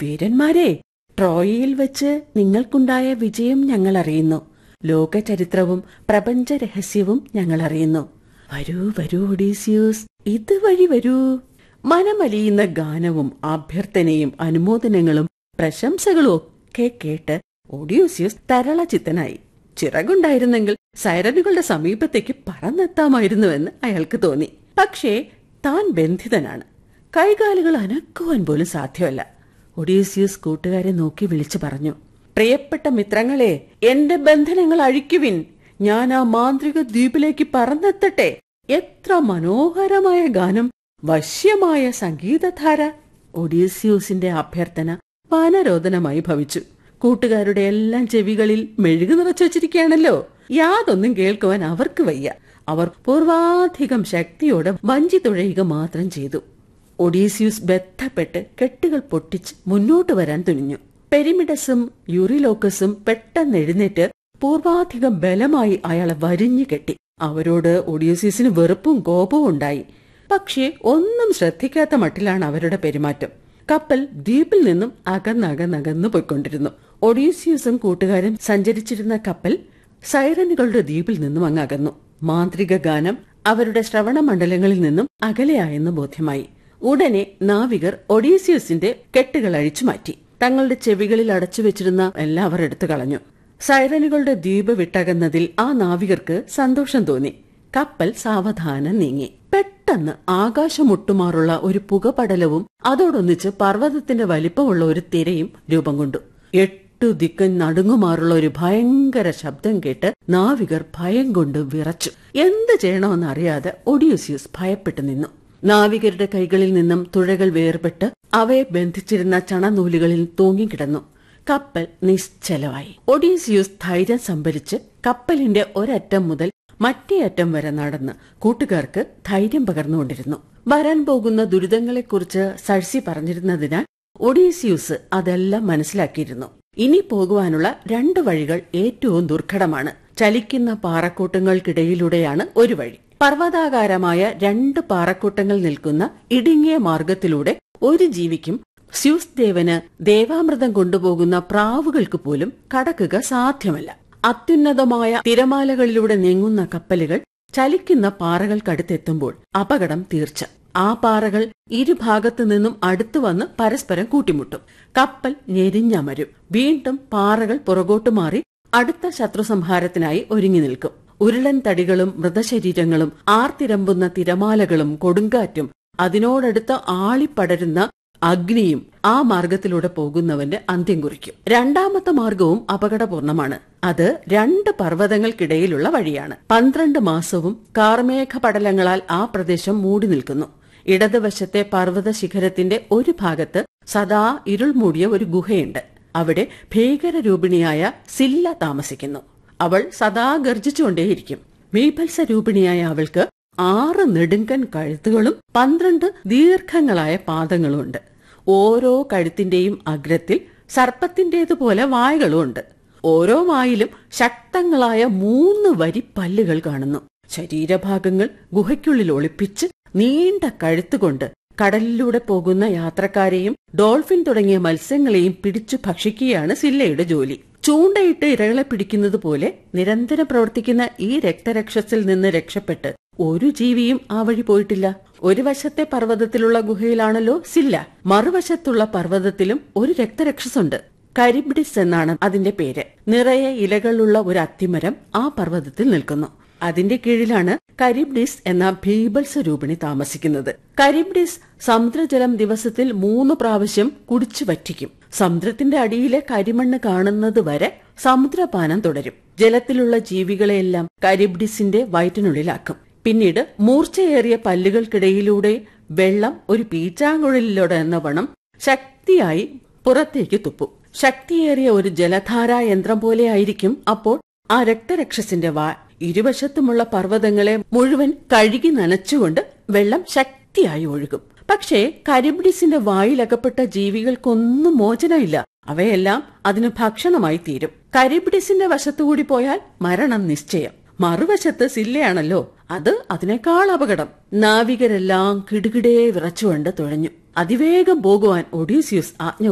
വീരന്മാരെ ട്രോയയിൽ വെച്ച് നിങ്ങൾക്കുണ്ടായ വിജയം ഞങ്ങൾ അറിയുന്നു ലോക ചരിത്രവും പ്രപഞ്ച രഹസ്യവും ഞങ്ങൾ അറിയുന്നു വരൂ വരൂ ഒഡീസിയൂസ് ഇതുവഴി വരൂ മനമലിയുന്ന ഗാനവും അഭ്യർത്ഥനയും അനുമോദനങ്ങളും പ്രശംസകളും ഒക്കെ കേട്ട് ഒഡീസിയസ് തരളചിത്തനായി ചിറകുണ്ടായിരുന്നെങ്കിൽ സൈറനുകളുടെ സമീപത്തേക്ക് പറന്നെത്താമായിരുന്നുവെന്ന് അയാൾക്ക് തോന്നി പക്ഷേ താൻ ബന്ധിതനാണ് കൈകാലുകൾ അനക്കുവാൻ പോലും സാധ്യമല്ല ഒഡീസിയസ് കൂട്ടുകാരെ നോക്കി വിളിച്ചു പറഞ്ഞു പ്രിയപ്പെട്ട മിത്രങ്ങളെ എന്റെ ബന്ധനങ്ങൾ അഴിക്കുവിൻ ഞാൻ ആ മാന്ത്രിക ദ്വീപിലേക്ക് പറന്നെത്തട്ടെ എത്ര മനോഹരമായ ഗാനം വശ്യമായ സംഗീതധാര ഒഡീസിയൂസിന്റെ അഭ്യർത്ഥന വാനരോധനമായി ഭവിച്ചു കൂട്ടുകാരുടെ എല്ലാം ചെവികളിൽ മെഴുകു നിറച്ചു വച്ചിരിക്കുകയാണല്ലോ യാതൊന്നും കേൾക്കുവാൻ അവർക്ക് വയ്യ അവർ പൂർവാധികം ശക്തിയോടെ വഞ്ചി തുഴയുക മാത്രം ചെയ്തു ഒഡീസിയൂസ് ബന്ധപ്പെട്ട് കെട്ടുകൾ പൊട്ടിച്ച് മുന്നോട്ട് വരാൻ തുനിഞ്ഞു പെരിമിഡസും യൂറിലോക്കസും പെട്ടെന്ന് എഴുന്നേറ്റ് പൂർവാധികം ബലമായി അയാളെ വരിഞ്ഞു കെട്ടി അവരോട് ഒഡീസിയസിന് വെറുപ്പും കോപവും ഉണ്ടായി പക്ഷേ ഒന്നും ശ്രദ്ധിക്കാത്ത മട്ടിലാണ് അവരുടെ പെരുമാറ്റം കപ്പൽ ദ്വീപിൽ നിന്നും അകന്നകന്നകന്നു പോയിക്കൊണ്ടിരുന്നു ഒഡീസിയസും കൂട്ടുകാരും സഞ്ചരിച്ചിരുന്ന കപ്പൽ സൈറനുകളുടെ ദ്വീപിൽ നിന്നും അങ്ങ് അകന്നു മാന്ത്രിക ഗാനം അവരുടെ ശ്രവണ മണ്ഡലങ്ങളിൽ നിന്നും അകലെയായെന്ന് ബോധ്യമായി ഉടനെ നാവികർ ഒഡീസിയസിന്റെ കെട്ടുകൾ അഴിച്ചു മാറ്റി തങ്ങളുടെ ചെവികളിൽ അടച്ചു വെച്ചിരുന്ന എല്ലാം അവർ എടുത്തു കളഞ്ഞു സൈറനുകളുടെ ദ്വീപ് വിട്ടകന്നതിൽ ആ നാവികർക്ക് സന്തോഷം തോന്നി കപ്പൽ സാവധാനം നീങ്ങി പെട്ടെന്ന് ആകാശമൊട്ടുമാറുള്ള ഒരു പുകപടലവും അതോടൊന്നിച്ച് പർവ്വതത്തിന്റെ വലിപ്പമുള്ള ഒരു തിരയും രൂപം കൊണ്ടു എട്ടു ദിക്കൻ നടുങ്ങുമാറുള്ള ഒരു ഭയങ്കര ശബ്ദം കേട്ട് നാവികർ ഭയം കൊണ്ട് വിറച്ചു എന്ത് ചെയ്യണമെന്ന് അറിയാതെ ഒഡിയൂസിയസ് ഭയപ്പെട്ടു നിന്നു നാവികരുടെ കൈകളിൽ നിന്നും തുഴകൾ വേർപെട്ട് അവയെ ബന്ധിച്ചിരുന്ന ചണനൂലുകളിൽ തൂങ്ങിക്കിടന്നു കപ്പൽ നിശ്ചലമായി ഒഡീസിയൂസ് ധൈര്യം സംഭരിച്ച് കപ്പലിന്റെ ഒരറ്റം മുതൽ മറ്റേ അറ്റം വരെ നടന്ന് കൂട്ടുകാർക്ക് ധൈര്യം പകർന്നുകൊണ്ടിരുന്നു വരാൻ പോകുന്ന ദുരിതങ്ങളെക്കുറിച്ച് സഴ്സി പറഞ്ഞിരുന്നതിനാൽ ഒഡീസിയൂസ് അതെല്ലാം മനസ്സിലാക്കിയിരുന്നു ഇനി പോകുവാനുള്ള രണ്ട് വഴികൾ ഏറ്റവും ദുർഘടമാണ് ചലിക്കുന്ന പാറക്കൂട്ടങ്ങൾക്കിടയിലൂടെയാണ് ഒരു വഴി പർവ്വതാകാരമായ രണ്ട് പാറക്കൂട്ടങ്ങൾ നിൽക്കുന്ന ഇടുങ്ങിയ മാർഗത്തിലൂടെ ഒരു ജീവിക്കും സ്യൂസ് ദേവന് ദേവാമൃതം കൊണ്ടുപോകുന്ന പ്രാവുകൾക്ക് പോലും കടക്കുക സാധ്യമല്ല അത്യുന്നതമായ തിരമാലകളിലൂടെ നീങ്ങുന്ന കപ്പലുകൾ ചലിക്കുന്ന പാറകൾക്കടുത്തെത്തുമ്പോൾ അപകടം തീർച്ച ആ പാറകൾ ഇരുഭാഗത്തു നിന്നും അടുത്തു വന്ന് പരസ്പരം കൂട്ടിമുട്ടും കപ്പൽ ഞെരിഞ്ഞമരും വീണ്ടും പാറകൾ പുറകോട്ടു മാറി അടുത്ത ശത്രുസംഹാരത്തിനായി ഒരുങ്ങി നിൽക്കും ഉരുളൻ തടികളും മൃതശരീരങ്ങളും ആർത്തിരമ്പുന്ന തിരമാലകളും കൊടുങ്കാറ്റും അതിനോടടുത്ത് ആളിപ്പടരുന്ന അഗ്നിയും ആ മാർഗത്തിലൂടെ പോകുന്നവന്റെ അന്ത്യം കുറിക്കും രണ്ടാമത്തെ മാർഗവും അപകടപൂർണമാണ് അത് രണ്ട് പർവ്വതങ്ങൾക്കിടയിലുള്ള വഴിയാണ് പന്ത്രണ്ട് മാസവും കാർമേഘ പടലങ്ങളാൽ ആ പ്രദേശം മൂടി നിൽക്കുന്നു ഇടതുവശത്തെ പർവ്വത ശിഖരത്തിന്റെ ഒരു ഭാഗത്ത് സദാ ഇരുൾ മൂടിയ ഒരു ഗുഹയുണ്ട് അവിടെ ഭീകരരൂപിണിയായ സില്ല താമസിക്കുന്നു അവൾ സദാ ഗർജിച്ചുകൊണ്ടേയിരിക്കും മീഭത്സ രൂപിണിയായ അവൾക്ക് ആറ് നെടുങ്കൻ കഴുത്തുകളും പന്ത്രണ്ട് ദീർഘങ്ങളായ പാദങ്ങളുമുണ്ട് ഓരോ കഴുത്തിന്റെയും അഗ്രത്തിൽ സർപ്പത്തിന്റേതുപോലെ വായകളുമുണ്ട് ഓരോ വായിലും ശക്തങ്ങളായ മൂന്ന് വരി പല്ലുകൾ കാണുന്നു ശരീരഭാഗങ്ങൾ ഗുഹയ്ക്കുള്ളിൽ ഒളിപ്പിച്ച് നീണ്ട കഴുത്തുകൊണ്ട് കടലിലൂടെ പോകുന്ന യാത്രക്കാരെയും ഡോൾഫിൻ തുടങ്ങിയ മത്സ്യങ്ങളെയും പിടിച്ചു ഭക്ഷിക്കുകയാണ് സില്ലയുടെ ജോലി ചൂണ്ടയിട്ട് ഇരകളെ പിടിക്കുന്നത് പോലെ നിരന്തരം പ്രവർത്തിക്കുന്ന ഈ രക്തരക്ഷസിൽ നിന്ന് രക്ഷപ്പെട്ട് ഒരു ജീവിയും ആ വഴി പോയിട്ടില്ല ഒരു വശത്തെ പർവ്വതത്തിലുള്ള ഗുഹയിലാണല്ലോ സില്ല മറുവശത്തുള്ള പർവ്വതത്തിലും ഒരു രക്തരക്ഷസുണ്ട് കരിബ്ഡിസ് എന്നാണ് അതിന്റെ പേര് നിറയെ ഇലകളുള്ള ഒരു അത്തിമരം ആ പർവ്വതത്തിൽ നിൽക്കുന്നു അതിന്റെ കീഴിലാണ് കരിബ്ഡിസ് എന്ന ഭീബൽസ രൂപിണി താമസിക്കുന്നത് കരിബ്ഡിസ് സമുദ്രജലം ദിവസത്തിൽ മൂന്ന് പ്രാവശ്യം കുടിച്ചു വറ്റിക്കും സമുദ്രത്തിന്റെ അടിയിലെ കരിമണ്ണ് കാണുന്നത് വരെ സമുദ്രപാനം തുടരും ജലത്തിലുള്ള ജീവികളെയെല്ലാം കരിബ്ഡിസിന്റെ വയറ്റിനുള്ളിലാക്കും പിന്നീട് മൂർച്ചയേറിയ പല്ലുകൾക്കിടയിലൂടെ വെള്ളം ഒരു പീച്ചാങ്കുഴലിലൂടെ എന്ന വണ്ണം ശക്തിയായി പുറത്തേക്ക് തുപ്പും ശക്തിയേറിയ ഒരു ജലധാരാ യന്ത്രം പോലെയായിരിക്കും അപ്പോൾ ആ രക്തരക്ഷസിന്റെ വാ ഇരുവശത്തുമുള്ള പർവ്വതങ്ങളെ മുഴുവൻ കഴുകി നനച്ചുകൊണ്ട് വെള്ളം ശക്തിയായി ഒഴുകും പക്ഷേ കരിബ്ഡിസിന്റെ വായിലകപ്പെട്ട ജീവികൾക്കൊന്നും മോചനമില്ല അവയെല്ലാം അതിന് ഭക്ഷണമായി തീരും കരിബ്ഡിസിന്റെ വശത്തുകൂടി പോയാൽ മരണം നിശ്ചയം മറുവശത്ത് സില്ലയാണല്ലോ അത് അതിനേക്കാൾ അപകടം നാവികരെല്ലാം കിടുകിടേ വിറച്ചുകൊണ്ട് തുഴഞ്ഞു അതിവേഗം പോകുവാൻ ഒഡീസിയസ് ആജ്ഞ